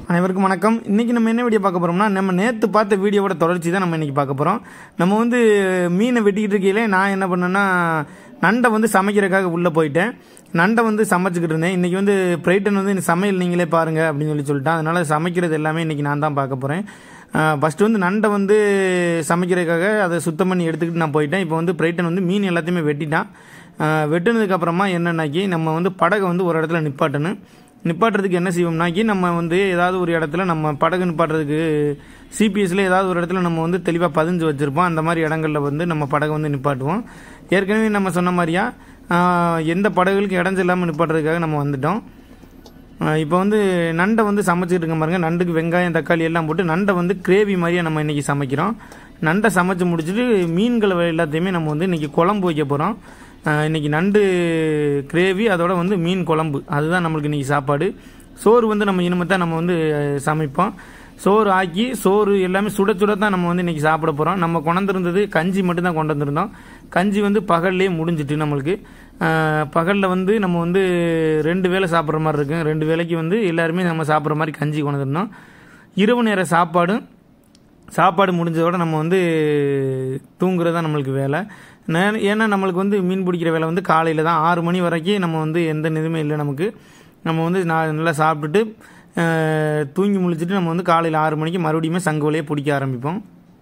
அனைவருக்கும் வணக்கம் இன்றைக்கி நம்ம என்ன வீடியோ பார்க்க போகிறோம்னா நம்ம நேற்று பார்த்த வீடியோவோட தொடர்ச்சி தான் நம்ம இன்றைக்கி பார்க்க போகிறோம் நம்ம வந்து மீனை வெட்டிக்கிட்டு இருக்கையிலே நான் என்ன பண்ணேன்னா நண்டை வந்து சமைக்கிறதுக்காக உள்ளே போயிட்டேன் நண்டை வந்து சமைச்சிக்கிட்டு இருந்தேன் இன்றைக்கி வந்து பிரைட்டன் வந்து இந்த சமையல் நீங்களே பாருங்கள் அப்படின்னு சொல்லி சொல்லிட்டான் அதனால் சமைக்கிறது எல்லாமே இன்றைக்கி நான் தான் பார்க்க போகிறேன் ஃபஸ்ட்டு வந்து நண்டை வந்து சமைக்கிறதுக்காக அதை சுத்தம் பண்ணி எடுத்துக்கிட்டு நான் போயிட்டேன் இப்போ வந்து பிரைட்டன் வந்து மீன் எல்லாத்தையுமே வெட்டிட்டான் வெட்டினதுக்கப்புறமா என்னன்னாக்கி நம்ம வந்து படகை வந்து ஒரு இடத்துல நிப்பாட்டணும் நிப்பாட்டுறதுக்கு என்ன செய்வோம்னாக்கி நம்ம வந்து ஏதாவது ஒரு இடத்துல நம்ம படகு நிப்பாட்டுறதுக்கு சிபிஎஸ்ல ஏதாவது ஒரு இடத்துல நம்ம வந்து தெளிவாக பதிஞ்சு வச்சுருப்போம் அந்த மாதிரி இடங்களில் வந்து நம்ம படகை வந்து நிப்பாட்டுவோம் ஏற்கனவே நம்ம சொன்ன மாதிரியா ஆஹ், எந்த படகுகளுக்கு இடைஞ்சல் இல்லாமல் நிப்பாட்டுறதுக்காக நம்ம வந்துட்டோம் இப்போ வந்து நண்டை வந்து சமைச்சிட்டு இருக்க பாருங்க நண்டுக்கு வெங்காயம் தக்காளி எல்லாம் போட்டு நண்டை வந்து கிரேவி மாதிரியா நம்ம இன்னைக்கு சமைக்கிறோம் நண்டை சமைச்சு முடிச்சுட்டு மீன்களை எல்லாத்தையுமே நம்ம வந்து இன்னைக்கு குழம்பு வைக்க போகிறோம் இன்னைக்கு நண்டு கிரேவி அதோட வந்து மீன் குழம்பு அதுதான் நம்மளுக்கு இன்னைக்கு சாப்பாடு சோறு வந்து நம்ம இனிமேல் நம்ம வந்து அஹ், சமைப்போம் சோறு ஆக்கி சோறு எல்லாமே சுட சுட தான் நம்ம வந்து இன்னைக்கு சாப்பிட போகிறோம் நம்ம கொண்டிருந்தது கஞ்சி மட்டும் தான் கொண்டு வந்திருந்தோம் கஞ்சி வந்து பகல்லே முடிஞ்சிட்டு நம்மளுக்கு பகலில் வந்து நம்ம வந்து ரெண்டு வேளை சாப்பிட்ற மாதிரி இருக்கும் ரெண்டு வேளைக்கு வந்து எல்லாருமே நம்ம சாப்பிட்ற மாதிரி கஞ்சி கொண்டு வந்திருந்தோம் இரவு நேர சாப்பாடும் சாப்பாடு முடிஞ்சதோட நம்ம வந்து தூங்குறது தான் நம்மளுக்கு வேலை நே- ஏன்னா நம்மளுக்கு வந்து மீன் பிடிக்கிற வேலை வந்து காலையில் தான் ஆறு மணி வரைக்கும் நம்ம வந்து எந்த இதுவுமே இல்லை நமக்கு நம்ம வந்து நான் நல்லா சாப்பிட்டுட்டு அஹ், தூங்கி முழிச்சிட்டு நம்ம வந்து காலையில் ஆறு மணிக்கு மறுபடியும் சங்கு வலையை பிடிக்க ஆரம்பிப்போம்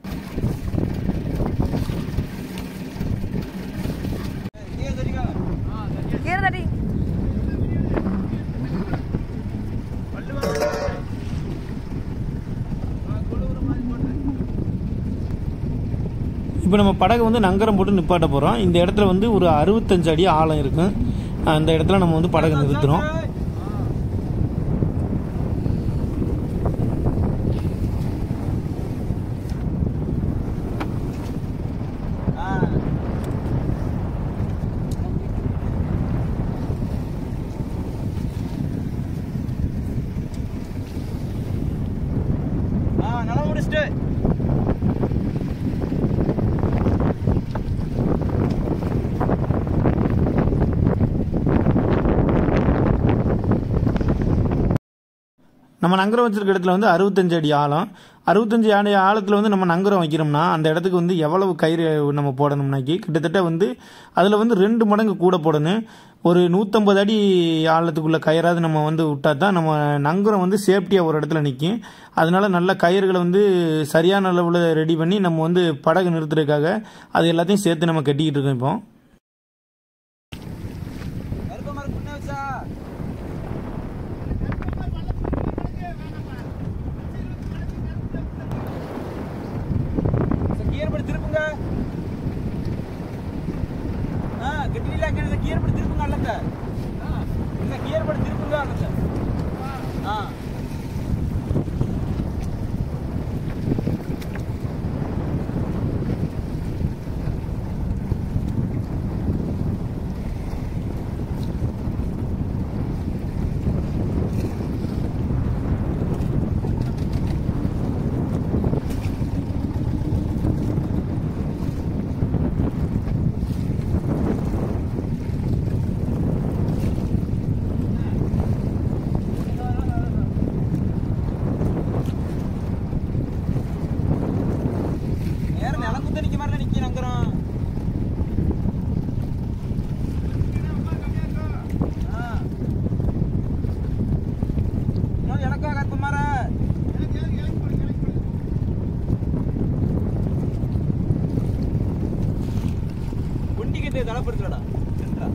கீரை தட்டி இப்போ நம்ம படகை வந்து நங்கரம் போட்டு நிப்பாட்ட போகிறோம் இந்த இடத்துல வந்து ஒரு அறுபத்தஞ்சு அடி ஆழம் இருக்கும் அந்த இடத்துல நம்ம வந்து படகை நிறுத்துறோம் நல்லா முடிச்சுட்டு நம்ம நங்கரம் வச்சிருக்க இடத்துல வந்து அறுபத்தஞ்சு அடி ஆழம் அறுபத்தஞ்சு அடி ஆழத்தில் வந்து நம்ம நங்கரம் வைக்கிறோம்னா அந்த இடத்துக்கு வந்து எவ்வளவு கயிறு நம்ம போடணும்னாக்கி கிட்டத்தட்ட வந்து அதில் வந்து ரெண்டு மடங்கு கூட போடணும் ஒரு நூற்றம்பது அடி ஆழத்துக்குள்ள கயிறாவது நம்ம வந்து விட்டா தான் நம்ம நங்கரம் வந்து சேஃப்டியாக ஒரு இடத்துல நிற்கும் அதனால நல்ல கயிறுகளை வந்து சரியான அளவில் ரெடி பண்ணி நம்ம வந்து படகு நிறுத்துறதுக்காக அது எல்லாத்தையும் சேர்த்து நம்ம கட்டிக்கிட்டு இருக்கோம் இப்போ கருப்ப மரம் புண்ண வச்சா கியர் படி திருப்புங்க ஆ கட்டில அங்க கியர் படி திருப்புங்க அல்லங்க இல்ல கியர் படி திருப்புங்க அல்லங்க ஆ நேரம் நிலம் குத்த நிக்க மாதிரி நிக்க நங்குறோம் ஆ. இன்னும் எனக்கா கருப்பு மாற குண்டிக்கிட்டு தலைப்படுத்துறடா சென்றா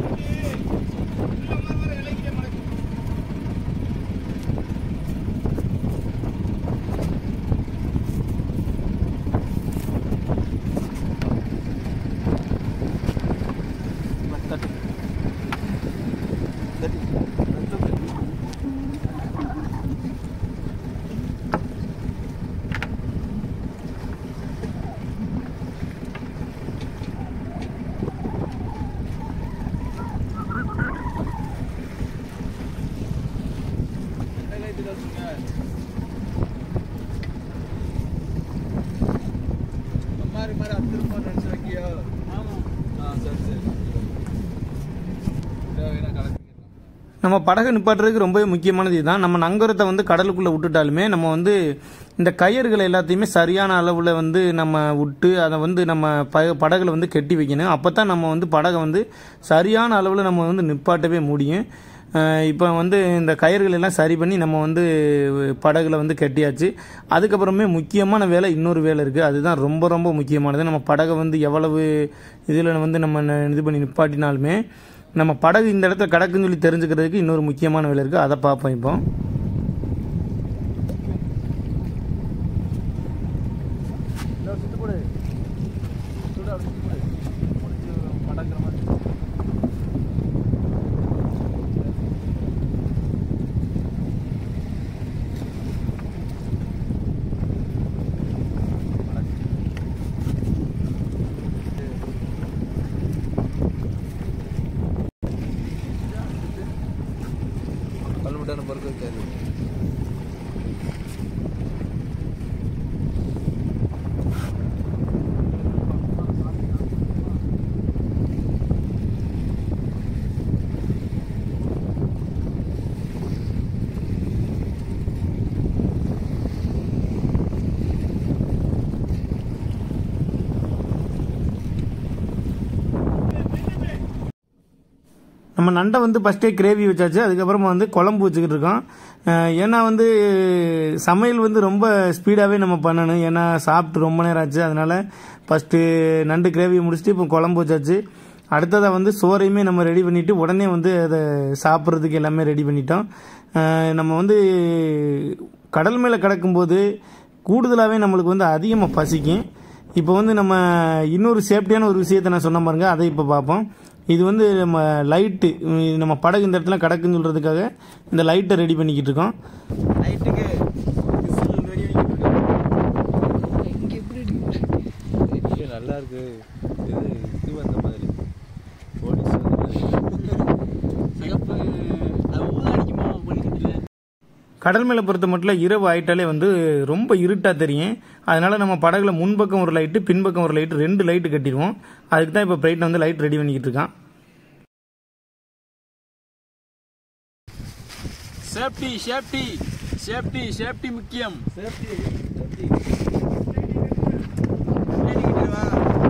மாறி மாறி அத்திருப்பா நினைச்சு வைக்கியோ ஆமா ஆ சரி சரி இதை வேணா கலக்கிக்கலாம் நம்ம படகை நிப்பாட்டுறதுக்கு ரொம்பவே முக்கியமானது இதுதான் நம்ம நங்கரத்தை வந்து கடலுக்குள்ளே விட்டுட்டாலுமே நம்ம வந்து இந்த கயிறுகளை எல்லாத்தையுமே சரியான அளவில் வந்து நம்ம விட்டு அதை வந்து நம்ம ப படகுல வந்து கெட்டி வைக்கணும் அப்போ தான் நம்ம வந்து படகை வந்து சரியான அளவில் நம்ம வந்து நிப்பாட்டவே முடியும் இப்போ வந்து இந்த கயிறுகள் எல்லாம் சரி பண்ணி நம்ம வந்து படகுல வந்து கட்டியாச்சு அதுக்கப்புறமே முக்கியமான வேலை இன்னொரு வேலை இருக்குது அதுதான் ரொம்ப ரொம்ப முக்கியமானது நம்ம படகை வந்து எவ்வளவு இதில் வந்து நம்ம ந- இது பண்ணி நிப்பாட்டினாலுமே நம்ம படகு இந்த இடத்துல கிடக்குன்னு சொல்லி தெரிஞ்சுக்கிறதுக்கு இன்னொரு முக்கியமான வேலை இருக்குது அதை பார்ப்போம் இப்போ சுத்து போடு சுடு அப்படி சுத்து போடு முடிச்சு மடக்கிற மாதிரி கல்முட்டான பொறுக்க வைக்காது நம்ம நண்டை வந்து ஃபஸ்ட்டே கிரேவி வச்சாச்சு அதுக்கப்புறமா வந்து குழம்பு வச்சுக்கிட்டு இருக்கோம் அஹ் ஏன்னா வந்து சமையல் வந்து ரொம்ப ஸ்பீடாகவே நம்ம பண்ணணும் ஏன்னா சாப்பிட்டு ரொம்ப நேரம் ஆச்சு அதனால ஃபஸ்ட்டு நண்டு கிரேவி முடிச்சுட்டு இப்போ குழம்பு வச்சாச்சு அடுத்ததாக வந்து சோறையுமே நம்ம ரெடி பண்ணிட்டு உடனே வந்து அதை சாப்பிட்றதுக்கு எல்லாமே ரெடி பண்ணிட்டோம் அஹ் நம்ம வந்து கடல் மேலே கிடக்கும்போது கூடுதலாகவே நம்மளுக்கு வந்து அதிகமாக பசிக்கும் இப்போ வந்து நம்ம இன்னொரு சேஃப்டியான ஒரு விஷயத்தை நான் சொன்ன பாருங்க அதை இப்போ பார்ப்போம் இது வந்து நம்ம லைட்டு நம்ம படகு இந்த இடத்துல கிடக்குன்னு சொல்கிறதுக்காக இந்த லைட்டை ரெடி பண்ணிக்கிட்டு இருக்கோம் நைட்டுக்கு விசில் ரெடி பண்ணிக்கிட்டு இது நல்லா இருக்கு இது இது வந்த மாதிரி போலீஸ் வந்த மாதிரி சிகப்பு அது ஊதா அடிக்குமா பண்ணிக்கிட்டு கடல் மேலே பொறுத்த மட்டும் இரவு ஆயிட்டாலே வந்து ரொம்ப இருட்டாக தெரியும் அதனால நம்ம படகுல முன்பக்கம் ஒரு லைட்டு பின்பக்கம் ஒரு லைட்டு ரெண்டு லைட்டு கட்டிடுவோம் அதுக்கு தான் இப்போ பிரைட் வந்து லைட் ரெடி பண்ணிக்கிட்டு இருக்கான் சேஃப்டி சேஃப்டி சேஃப்டி சேஃப்டி முக்கியம் சேஃப்டி சேஃப்டி வேடிக்கிட்டு வா.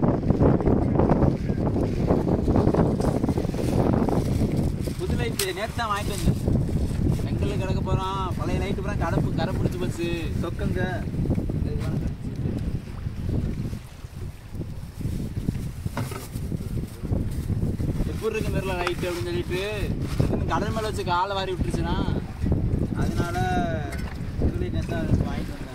புது லைட்டு நேற்று தான் வாங்கிட்டு வந்தேன் வெங்கல்ல கிடக்க போகிறோம் பழைய லைட்டு பூரா கடப்பு கரை பிடிச்சி பஸ்ஸு சொக்கங்க எப்படி இருக்கு தெரியல லைட்டு அப்படின்னு சொல்லிட்டு இன்னும் கடல் மேலே வச்சு காலை வாரி விட்டுருச்சுன்னா அதனால புது லைட் நேற்று தான் வாங்கிட்டு வந்தேன்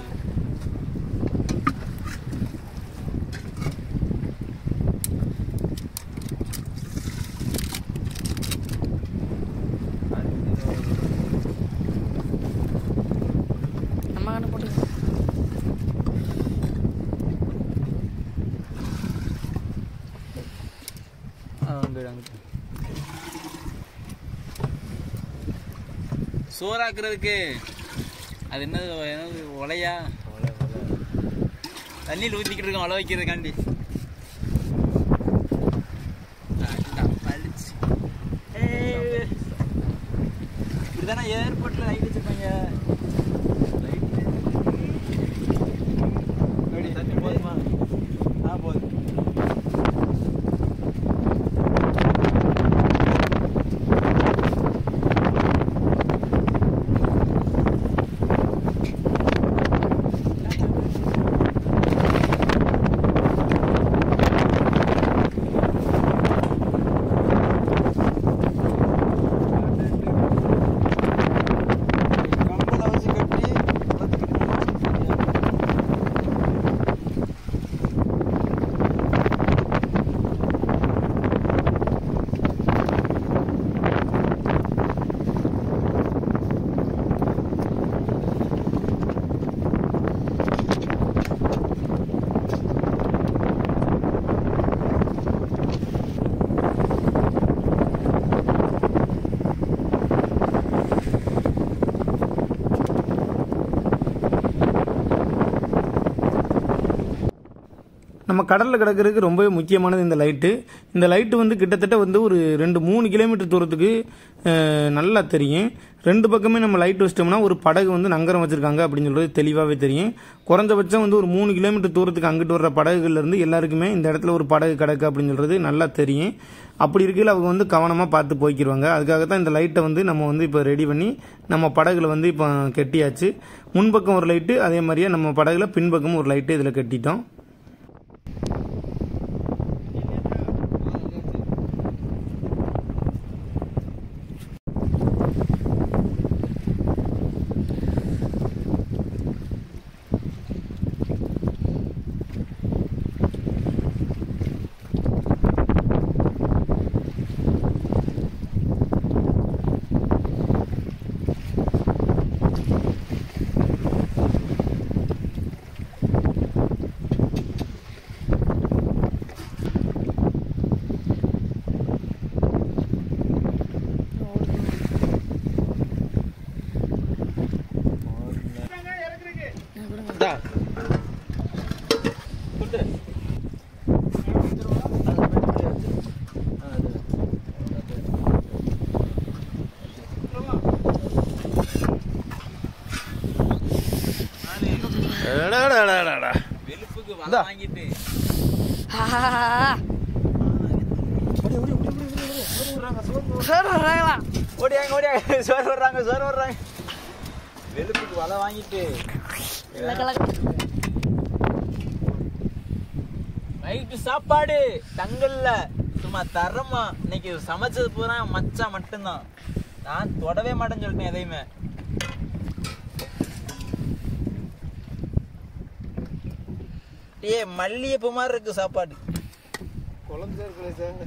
சோறாக்குறதுக்கு அது என்னது என்னது உலையா தண்ணியில் ஊற்றிக்கிட்டு இருக்கோம் உழ வைக்கிறதுக்காண்டி அடா, பளிச்சு. ஏய். இப்படிதானே ஏர்போர்ட்ல லைட் வச்சிருக்காங்க எப்படி தண்ணி போதுமா ஆ போதும் கம்பளம் நம்ம கடலில் கிடக்கிறதுக்கு ரொம்பவே முக்கியமானது இந்த லைட்டு இந்த லைட்டு வந்து கிட்டத்தட்ட வந்து ஒரு ரெண்டு மூணு கிலோமீட்டர் தூரத்துக்கு அஹ், நல்லா தெரியும் ரெண்டு பக்கமே நம்ம லைட் வச்சிட்டோம்னா ஒரு படகு வந்து நங்கரம் வச்சிருக்காங்க அப்படின்னு சொல்றது தெளிவாகவே தெரியும் குறைஞ்சபட்சம் வந்து ஒரு மூணு கிலோமீட்டர் தூரத்துக்கு அங்கிட்டு வர்ற படகுகள்ல இருந்து எல்லாருக்குமே இந்த இடத்துல ஒரு படகு கிடக்கு அப்படின்னு சொல்றது நல்லா தெரியும் அப்படி இருக்கையில் அவங்க வந்து கவனமாக பார்த்து போய்க்கிருவாங்க அதுக்காக தான் இந்த லைட்டை வந்து நம்ம வந்து இப்போ ரெடி பண்ணி நம்ம படகுல வந்து இப்போ கெட்டியாச்சு முன்பக்கம் ஒரு லைட்டு அதே மாதிரியே நம்ம படகுல பின்பக்கமும் ஒரு லைட்டு இதில் கட்டிட்டோம் வெளுப்புக்கு வலை வாங்கிட்டு ஓடியாங்க ஓடியாங்க சோறு வர்றாங்க சோறு வர்றாங்க வெளுப்புக்கு வலை வாங்கிட்டு நைட்டு சாப்பாடு தங்கல்ல சும்மா தரமா இன்னைக்கு சமைச்சது பூரா மச்சான் மட்டும்தான் நான் தொடவே மாட்டேன்னு சொல்லிட்டேன் எதையுமே ஏ மல்லிகைப்பூ மாதிரி இருக்கு சாப்பாடு குழம்பு சார் இருக்குல்ல சார்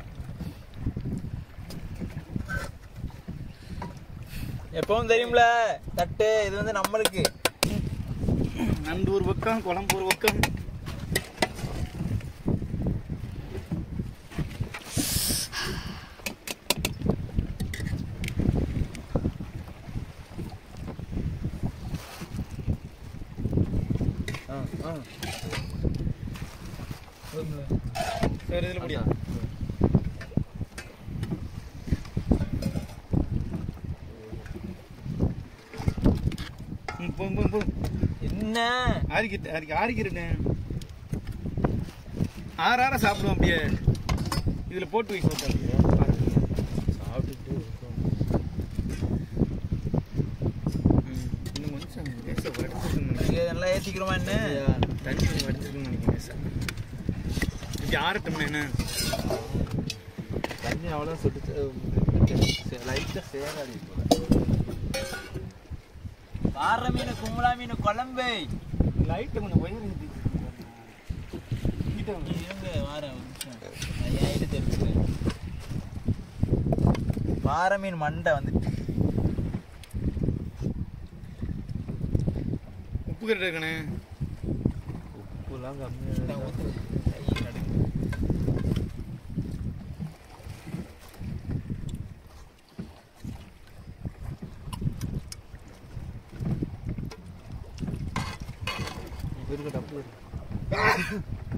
எப்பவும் தெரியும்ல தட்டு இது வந்து நம்மளுக்கு நண்டு ஒரு பக்கம் குழம்பு ஒரு பக்கம் சரி இதில் முடியா ம், போ போ போ என்ன ஆறிக்கிட்டு ஆறிக்கு ஆறிக்கிருட்டேன் ஆறு ஆற சாப்பிடுவோம் அப்படியே இதில் போட்டு வை சோப்பு சாப்பிட்டுட்டு ம், இன்னும் கொஞ்சம் லேசாக வடிச்சிருக்கணும் இது நல்லா ஏத்திக்கிறோமா என்ன தண்ணி கொஞ்சம் வடிச்சிருக்கணும்னு நினைக்கிறேன் லேசாக இப்படி ஆறட்டும்னா என்ன தண்ணி அவ்வளோ சுட்டு லைட்டாக சேராடி போல பாறை மீன் கும்பலா மீன் குழம்பு லைட்டை கொஞ்சம் ஒயர் ஏற்றி இருங்க வாரேன் ஒரு நிமிஷம். ஐயாயிரத்து தெரிஞ்சுக்கிறேன் பாறை மீன் மண்டை வந்துட்டு உப்பு கரெக்டாக இருக்கணே உப்புலாம் கம்மியாக கை நடுங்குது. இது இருக்க டப்பு இருக்கு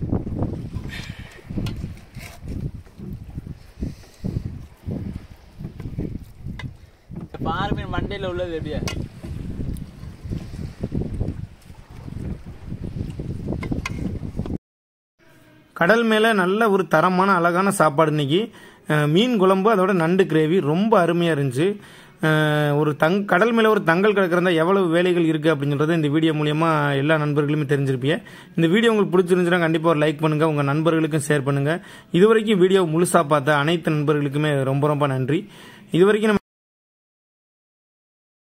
இந்த பாறை மீன் மண்டையில உள்ளது எப்படியா கடல் மேலே நல்ல ஒரு தரமான அழகான சாப்பாடு இன்னைக்கு அஹ், மீன் குழம்பு அதோட நண்டு கிரேவி ரொம்ப அருமையாக இருந்துச்சு அஹ், ஒரு தங் கடல் மேலே ஒரு தங்கல் கிடக்கிறதா எவ்வளவு வேலைகள் இருக்குது அப்படின்னு சொல்றது இந்த வீடியோ மூலியமாக எல்லா நண்பர்களுமே தெரிஞ்சிருப்பீங்க இந்த வீடியோ உங்களுக்கு பிடிச்சிருந்துச்சுன்னா கண்டிப்பாக ஒரு லைக் பண்ணுங்கள் உங்கள் நண்பர்களுக்கும் ஷேர் பண்ணுங்கள் இதுவரைக்கும் வீடியோ முழுசாக பார்த்த அனைத்து நண்பர்களுக்குமே ரொம்ப ரொம்ப நன்றி இதுவரைக்கும் நம்ம